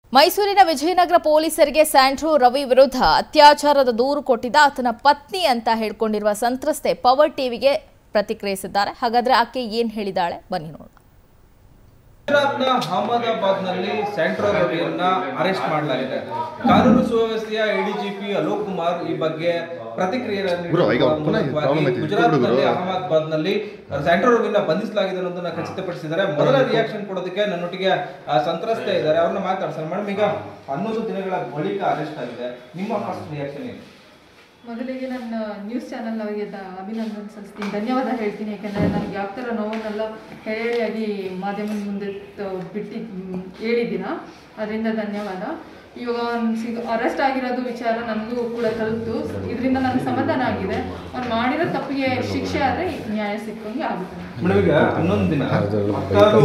ಮೈಸೂರಿನ ವಿಜಯನಗರ ಪೊಲೀಸರಿಗೆ ಸ್ಯಾಂಡ್ರೋ ರವಿ ವಿರುದ್ಧ ಅತ್ಯಾಚಾರದ ದೂರು ಕೊಟ್ಟಿದ್ದ ಆತನ ಪತ್ನಿ ಅಂತ ಹೇಳ್ಕೊಂಡಿರುವ ಸಂತ್ರಸ್ತೆ ಪವರ್ ಟಿವಿಗೆ ಪ್ರತಿಕ್ರಿಯಿಸಿದ್ದಾರೆ ಹಾಗಾದ್ರೆ ಆಕೆ ಏನ್ ಹೇಳಿದಾಳೆ ಬನ್ನಿ ನೋಡೋಣ ಗುಜರಾತ್ನ ಅಹಮದಾಬಾದ್ನಲ್ಲಿ ಸೆಂಟ್ರಲ್ ರವಿಯನ್ನ ಅರೆಸ್ಟ್ ಮಾಡಲಾಗಿದೆ ಕಾನೂನು ಸುವ್ಯವಸ್ಥೆಯ ಎಡಿಜಿಪಿ ಅಲೋಕ್ ಕುಮಾರ್ ಈ ಬಗ್ಗೆ ಪ್ರತಿಕ್ರಿಯೆಯನ್ನು ಗುರು, ಈಗ ನೀಡುವ ಪುನಃ ಇದು ಮೂಲಕವಾಗಿ problem ಐತೆ. ಗುಜರಾತ್ನಲ್ಲಿ ಗುರು. ಅಹಮದಾಬಾದ್ನಲ್ಲಿ ಸೆಂಟ್ರಲ್ ರವಿಯನ್ನ ಬಂಧಿಸಲಾಗಿದೆ ಅನ್ನೋದನ್ನ ಖಚಿತಪಡಿಸಿದ್ದಾರೆ ಮೊದಲ ರಿಯಾಕ್ಷನ್ ಕೊಡೋದಕ್ಕೆ ನನ್ನೊಟ್ಟಿಗೆ ಆ, ಸಂತ್ರಸ್ತೆ ಇದ್ದಾರೆ ಅವ್ರನ್ನ ಮಾತಾಡ್ಸೋಣ ಮೇಡಮ್ ಈಗ ಹನ್ನೊಂದು ದಿನಗಳ ಬಳಿಕ ಅರೆಸ್ಟ್ ಆಗಿದೆ ನಿಮ್ಮ ಫಸ್ಟ್ ರಿಯಾಕ್ಷನ್ ಏನು ಮೊದಲಿಗೆ ನನ್ನ ನ್ಯೂಸ್ ಚಾನಲ್ ಅವರಿಗೆ ದ- ಅಭಿನಂದನೆ ಸಲ್ಲಿಸ್ತೀನಿ ಧನ್ಯವಾದ ಹೇಳ್ತೀನಿ ಯಾಕಂದರೆ ನನಗೆ ಯಾವ ಥರ ನೋವನ್ನೆಲ್ಲ ಹೇಳಿಯಾಗಿ ಮಾಧ್ಯಮದ ಮುಂದೆ ತ- ಬಿಟ್ಟು ಮ್, ಹೇಳಿದ್ದೀನ ಅದರಿಂದ ಧನ್ಯವಾದ ಇವಾಗ ಅವ್ನು ಸಿಗ ಅರೆಸ್ಟ್ ಆಗಿರೋದು ವಿಚಾರ ನನಗೂ ಕೂಡ ತಲುಪ್ತು ಇದರಿಂದ ನನಗೆ ಸಮಾಧಾನ ಆಗಿದೆ ಅವ್ನು ಮಾಡಿರೋ ತಪ್ಪಿಗೆ ಶಿಕ್ಷೆ ಆದರೆ ನ್ಯಾಯ ಸಿಕ್ಕಂಗೆ ಆಗುತ್ತೆ ಮೇಡಮ್ ಈಗ ಹನ್ನೊಂದು ದಿನ ಹತ್ತಾರು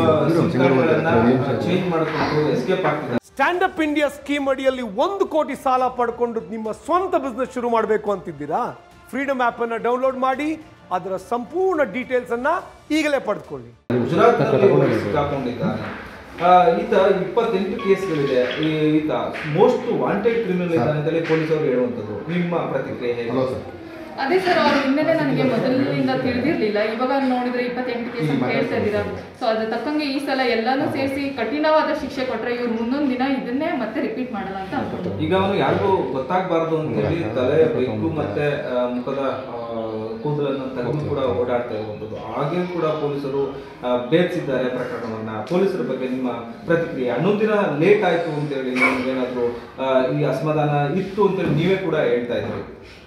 ಚೇಂಜ್ ಮಾಡಿಕೊಂಡು ಎಸ್ಕೇಪ್ ಆಗ್ತಿದೆ ಸ್ಟ್ಯಾಂಡ್ ಅಪ್ ಇಂಡಿಯಾ ಸ್ಕೀಮ್ ಅಡಿಯಲ್ಲಿ ಒಂದು ಕೋಟಿ ಸಾಲ ಪಡ್ಕೊಂಡು ನಿಮ್ಮ ಸ್ವಂತ ಬಿಸ್ನೆಸ್ ಶುರು ಮಾಡಬೇಕು ಅಂತಿದ್ದೀರಾ ಫ್ರೀಡಮ್ ಆಪ್ ಅನ್ನ ಡೌನ್ಲೋಡ್ ಮಾಡಿ ಅದರ ಸಂಪೂರ್ಣ ಡೀಟೇಲ್ಸ್ ಅನ್ನ ಈಗಲೇ ಪಡೆದುಕೊಳ್ಳಿ ಗುಜರಾತ್ನಲ್ಲಿ ಸಿಕ್ಕಾಕೊಂಡಿದ್ದಾನೆ ಆ, ಈತ ಇಪ್ಪತ್ತೆಂಟು ಕೇಸ್ಗಳಿದೆ ಈ ಈತ ಮೋಸ್ಟ್ ವಾಂಟೆಡ್ ಕ್ರಿಮಿನಲ್ ಇದ್ದಾನೆ ಅಂತೇಳಿ ಪೊಲೀಸರು ಹೇಳುವಂಥದ್ದು ನಿಮ್ಮ ಪ್ರತಿಕ್ರಿಯೆ ಹೇಗೆ ಹಲೋ ಸರ್ ಅದೇ ಸರ್ ಅವ್ರ ಹಿನ್ನೆಲೆ ನನಗೆ ಮೊದಲಿನಿಂದ ತಿಳಿದಿರ್ಲಿಲ್ಲ ಇವಾಗ ನೋಡಿದ್ರೆ ಇಪ್ಪತ್ತೆಂಟು ಕೇಸ್ ಅಂತ ಹೇಳ್ತಾ ಇದ್ದೀರಾ ಸೊ ಅದ್ರ ತಕ್ಕಂಗೆ ಈ ಸಲ ಎಲ್ಲಾನು ಸೇರಿಸಿ ಕಠಿಣವಾದ ಶಿಕ್ಷೆ ಕೊಟ್ರೆ ಇವ್ರು ಮುಂದೊಂದು ದಿನ ಇದನ್ನೇ ಮತ್ತೆ ರಿಪೀಟ್ ಮಾಡಲ್ಲ ಅಂತ ಅನ್ಕೊಂಡು ಈಗ ಅವನು ಯಾರಿಗೂ ಗೊತ್ತಾಗಬಾರ್ದು ಅಂತೇಳಿ ತಲೆ ಬೆಕ್ಕು ಮತ್ತೆ ಆ, ಮುಖದ ಆ, ಕೂದಲನ್ನು ತೆಗೆದು ಕೂಡ ಓಡಾಡ್ತಾ ಇರುವಂಥದ್ದು ಹಾಗೆ ಕೂಡ ಪೊಲೀಸರು ಆ, ಭೇದಿಸಿದ್ದಾರೆ ಪ್ರಕರಣವನ್ನ ಪೊಲೀಸರ ಬಗ್ಗೆ ನಿಮ್ಮ ಪ್ರತಿಕ್ರಿಯೆ ಹನ್ನೊಂದು ದಿನ ಲೇಟ್ ಆಯ್ತು ಅಂತೇಳಿ ನಿಮ್ಗೇನಾದ್ರು ಆ, ಈ ಅಸಮಾಧಾನ ಇತ್ತು ಅಂತೇಳಿ ನೀವೇ ಕೂಡ ಹೇಳ್ತಾ ಇದ್ದೀರಿ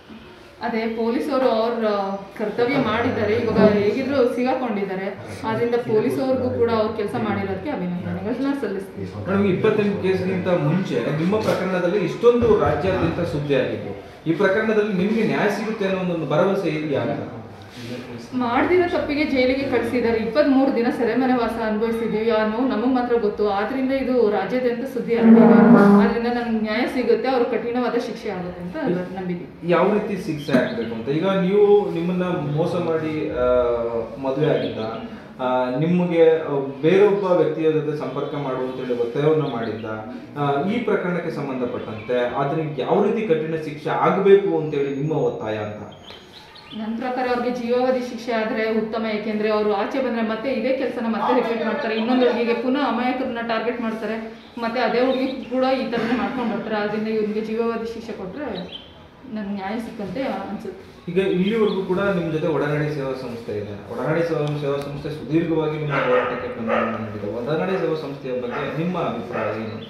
ಅದೇ ಪೊಲೀಸರು ಅವ್ರ ಕರ್ತವ್ಯ ಮಾಡಿದ್ದಾರೆ ಇವಾಗ ಹೇಗಿದ್ರು ಸಿಗಾಕೊಂಡಿದ್ದಾರೆ ಆದ್ರಿಂದ ಪೊಲೀಸವ್ರಿಗೂ ಕೂಡ ಅವ್ರ ಕೆಲಸ ಮಾಡಿರೋದಕ್ಕೆ ಅಭಿನಂದನೆಗಳನ್ನ ಸಲ್ಲಿಸ್ತೀನಿ ಮೇಡಮ್ ಇಪ್ಪತ್ತೆಂಟು ಕೇಸ್ಗಿಂತ ಮುಂಚೆ ನಿಮ್ಮ ಪ್ರಕರಣದಲ್ಲಿ ಇಷ್ಟೊಂದು ರಾಜ್ಯಾದ್ಯಂತ ಸುದ್ದಿ ಆಗಿತ್ತು ಈ ಪ್ರಕರಣದಲ್ಲಿ ನಿಮ್ಗೆ ನ್ಯಾಯ ಸಿಗುತ್ತೆ ಅನ್ನೋ ಒಂದು ಭರವಸೆ ಇದೆಯಾ ಅಂತ ಮಾಡ್ದಿರೋ ತಪ್ಪಿಗೆ ಜೈಲಿಗೆ ಕಳಿಸಿದ್ದಾರೆ ಇಪ್ಪತ್ತ್ ಮೂರು ದಿನ ಸೆರೆಮನೆ ವಾಸ ಅನುಭವಿಸಿದ್ದೀವಿ ಆ ನೋವು ನಮಗೆ ಮಾತ್ರ ಗೊತ್ತು ಆದ್ರಿಂದ ಇದು ರಾಜ್ಯಾದ್ಯಂತ ಸುದ್ದಿ ಹರಡಿದೆ ಆದ್ರಿಂದ ನಮ್ಗೆ ನ್ಯಾಯ ಸಿಗುತ್ತೆ ಅವ್ರ ಕಠಿಣವಾದ ಶಿಕ್ಷೆ ಆಗುತ್ತೆ ಅಂತ ನಂಬಿದ್ದೀವಿ ಯಾವ ರೀತಿ ಶಿಕ್ಷೆ ಆಗ್ಬೇಕು ಅಂತ ಈಗ ನೀವು ನಿಮ್ಮನ್ನ ಮೋಸ ಮಾಡಿ ಆ, ಮದುವೆ ಆಗಿದ್ದ ಆ, ನಿಮಗೆ ಆ, ಬೇರೊಬ್ಬ ವ್ಯಕ್ತಿಯ ಜೊತೆ ಸಂಪರ್ಕ ಮಾಡುವಂತೇಳಿ ಒತ್ತಾಯವನ್ನ ಮಾಡಿದ್ದ ಆ, ಈ ಪ್ರಕರಣಕ್ಕೆ ಸಂಬಂಧಪಟ್ಟಂತೆ ಆತನಿಗೆ ಯಾವ ರೀತಿ ಕಠಿಣ ಶಿಕ್ಷೆ ಆಗಬೇಕು ಅಂತೇಳಿ ನಿಮ್ಮ ಒತ್ತಾಯ ಅಂತ ನನ್ನ ಪ್ರಕಾರ ಅವ್ರಿಗೆ ಜೀವಾವಧಿ ಶಿಕ್ಷೆ ಆದ್ರೆ ಉತ್ತಮ ಯಾಕೆಂದ್ರೆ ಅವರು ಆಚೆ ಬಂದ್ರೆ ಮತ್ತೆ ಇದೇ ಕೆಲಸನ ಮತ್ತೆ ರಿಪೀಟ್ ಮಾಡ್ತಾರೆ ಇನ್ನೊಂದು ಹುಡುಗಿಗೆ ಪುನಃ ಅಮಾಯಕರನ್ನ ಟಾರ್ಗೆಟ್ ಮಾಡ್ತಾರೆ ಮತ್ತೆ ಅದೇ ಹುಡುಗಿ ಕೂಡ ಈ ಥರನೇ ಮಾಡ್ಕೊಂಡು ಬರ್ತಾರೆ ಅದರಿಂದ ಇವ್ರಿಗೆ ಜೀವಾವಧಿ ಶಿಕ್ಷೆ ಕೊಟ್ರೆ ನನ್ಗೆ ನ್ಯಾಯ ಸಿಕ್ಕಂತೆ ಅನ್ಸುತ್ತೆ ಈಗ ಇಲ್ಲಿವರೆಗೂ ಕೂಡ ನಿಮ್ಮ ಜೊತೆ ಒಡನಾಡಿ ಸೇವಾ ಸಂಸ್ಥೆ ಇದೆ ಒಡನಾಡಿ ಸೇವಾ ಸೇವಾ ಸಂಸ್ಥೆ ಸುದೀರ್ಘವಾಗಿ ನಿಮ್ಮ ಹೋರಾಟಕ್ಕೆ ಬೆಂಬಲವನ್ನು ನೀಡಿದೆ ಒಡನಾಡಿ ಸೇವಾ ಸಂಸ್ಥೆಯ ಬಗ್ಗೆ ನಿಮ್ಮ ಅಭಿಪ್ರಾಯ ಏನು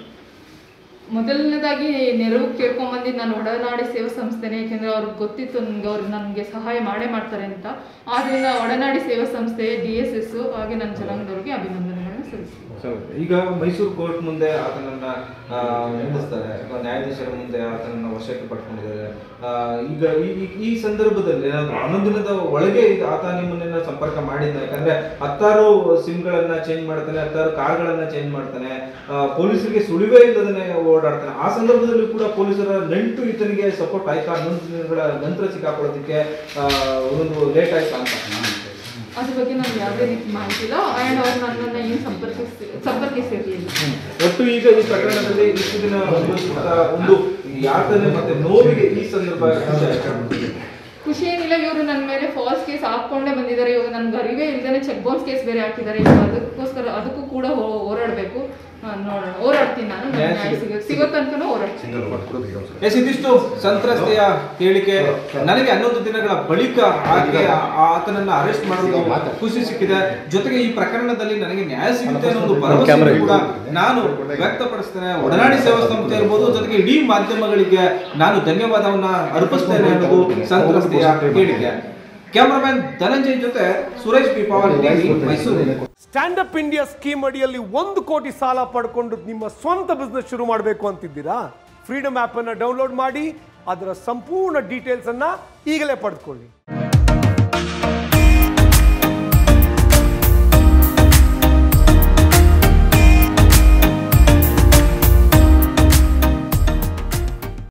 ಮೊದಲನೇದಾಗಿ ನೆರವು ಕೇಳ್ಕೊಂಬಂದಿದ್ದು ನಾನು ಒಡನಾಡಿ ಸೇವಾ ಸಂಸ್ಥೆನೇ ಯಾಕೆಂದ್ರೆ ಅವ್ರಿಗೆ ಗೊತ್ತಿತ್ತು ನನಗೆ ಅವ್ರು ನನಗೆ ಸಹಾಯ ಮಾಡೇ ಮಾಡ್ತಾರೆ ಅಂತ ಆದ್ದರಿಂದ ಒಡನಾಡಿ ಸೇವಾ ಸಂಸ್ಥೆ ಡಿ ಎಸ್ ಎಸ್ ಹಾಗೆ ನನ್ನ ಜನಾಂಗದವ್ರಿಗೆ ಅಭಿನಂದನೆಗಳನ್ನು ಸಲ್ಲಿಸ್ತೀನಿ ಈಗ ಮೈಸೂರು ಕೋರ್ಟ್ ಮುಂದೆ ಆತನನ್ನ ಆ, ನಿಲ್ಲಿಸ್ತಾರೆ ಅಥವಾ ನ್ಯಾಯಾಧೀಶರ ಮುಂದೆ ಆತನನ್ನ ವಶಕ್ಕೆ ಪಡ್ಕೊಂಡಿದ್ದಾರೆ ಆ, ಈಗ ಈ- ಈ- ಈ ಸಂದರ್ಭದಲ್ಲಿ ಏನಾದ್ರು ಹನ್ನೊಂದು ದಿನದ ಒಳಗೆ ಇದು ಆತ ನಿಮ್ಮನ್ನ ಸಂಪರ್ಕ ಮಾಡಿದ್ದ ಯಾಕಂದ್ರೆ ಹತ್ತಾರು ಸಿಮ್ಗಳನ್ನ ಚೇಂಜ್ ಮಾಡ್ತಾನೆ ಹತ್ತಾರು ಕಾರ್ಗಳನ್ನ ಚೇಂಜ್ ಮಾಡ್ತಾನೆ ಆ, ಪೊಲೀಸರಿಗೆ ಸುಳಿವೇ ಇಲ್ಲದನೆ ಓಡಾಡ್ತಾನೆ ಆ ಸಂದರ್ಭದಲ್ಲಿ ಕೂಡ ಪೊಲೀಸರ ನಂಟು ಈತನಿಗೆ ಸಪೋರ್ಟ್ ಆಯ್ತಾ ಹನ್ನೊಂದು ದಿನಗಳ ನಂತರ ಸಿಕ್ಕಾಕೊಳ್ಳೋದಕ್ಕೆ ಆ, ಒಂದು ಲೇಟ್ ಆಯ್ತಾ ಅಂತ ಅದ್ರ ಬಗ್ಗೆ ನಮ್ಗೆ ಯಾವುದೇ ರೀತಿ ಮಾಹಿತಿ ಇಲ್ಲ ಆ್ಯಂಡ್ ಅವ್ರು ನನ್ನನ್ನು ಏನು ಸಂಪರ್ಕಿಸಿ ಸಂಪರ್ಕಿಸಿರಲಿಲ್ಲ ಒಟ್ಟು ಈಗ ಈ ಪ್ರಕರಣದಲ್ಲಿ ಇಷ್ಟು ದಿನ ಅನುಭವಿಸಿದ ಒಂದು ಯಾತನೆ ಮತ್ತೆ ನೋವಿಗೆ ಈ ಸಂದರ್ಭ ಖುಷಿ ಆಯ್ತಾ? ಖುಷಿ ಏನಿಲ್ಲ ಇವರು ನನ್ನ ಮೇಲೆ ಫಾಲ್ಸ್ ಕೇಸ್ ಹಾಕ್ಕೊಂಡೇ ಬಂದಿದ್ದಾರೆ ಇವಾಗ ನನ್ಗೆ ಅರಿವೇ ಇಲ್ದೇನೆ ಚೆಕ್ ಬೌನ್ಸ್ ಕೇಸ್ ಬೇರೆ ಹಾಕಿದ್ದಾರೆ ಇವಾಗ ಅದಕ್ಕೋಸ್ಕರ ಅದಕ್ಕೂ ಕೂಡ ಹೋ- ಹೋರಾಡ್ಬೇಕು ಆ, ನೋಡೋಣ ಹೋರಾಡ್ತೀನಿ ನಾನು ನನ್ಗೆ ನ್ಯಾಯ ಸಿಗೋ ಸಿಗೋ ತನಕನೂ ಹೋರಾಡ್ತೀನಿ ಸಿಂಗಲ್ ಮಾಡ್ಕೊಡೋದು ಈಗ ಸರ್ ಎಸ್ ಇದಿಷ್ಟು ಸಂತ್ರಸ್ತೆಯ ಹೇಳಿಕೆ ನನಗೆ ಹನ್ನೊಂದು ದಿನಗಳ ಬಳಿಕ ಆಕೆ ಆ- ಆತನನ್ನ ಅರೆಸ್ಟ್ ಮಾಡೋದು ಖುಷಿ ಸಿಕ್ಕಿದೆ ಜೊತೆಗೆ ಈ ಪ್ರಕರಣದಲ್ಲಿ ನನಗೆ ನ್ಯಾಯ ಸಿಗುತ್ತೆ ಅನ್ನೋ ಒಂದು ಭರವಸೆ ಕೂಡ ನಾನು ವ್ಯಕ್ತಪಡಿಸ್ತೇನೆ ಒಡನಾಡಿ ಸೇವಾ ಸಂಸ್ಥೆ ಇರ್ಬೋದು ಜೊತೆಗೆ ಇಡೀ ಮಾಧ್ಯಮಗಳಿಗೆ ನಾನು ಧನ್ಯವಾದವನ್ನ ಅರ್ಪಿಸ್ತೇನೆ ಅನ್ನೋದು ಸಂತ್ರಸ್ತೆಯ ಹೇಳಿಕೆ ಕ್ಯಾಮರಾಮನ್ ಧನಂಜಯ್ ಜೊತೆ Suresh P Power TV Mysuru stand up India scheme ಅಡಿಯಲ್ಲಿ ಒಂದು ಕೋಟಿ ಸಾಲ ಪಡ್ಕೊಂಡು ನಿಮ್ಮ ಸ್ವಂತ ಬಿಸ್ನೆಸ್ ಶುರು ಮಾಡಬೇಕು ಅಂತಿದ್ದೀರಾ ಫ್ರೀಡಮ್ ಆಪ್ ಅನ್ನ ಡೌನ್ಲೋಡ್ ಮಾಡಿ ಅದರ ಸಂಪೂರ್ಣ ಡೀಟೇಲ್ಸ್ ಅನ್ನ ಈಗಲೇ ಪಡೆದುಕೊಳ್ಳಿ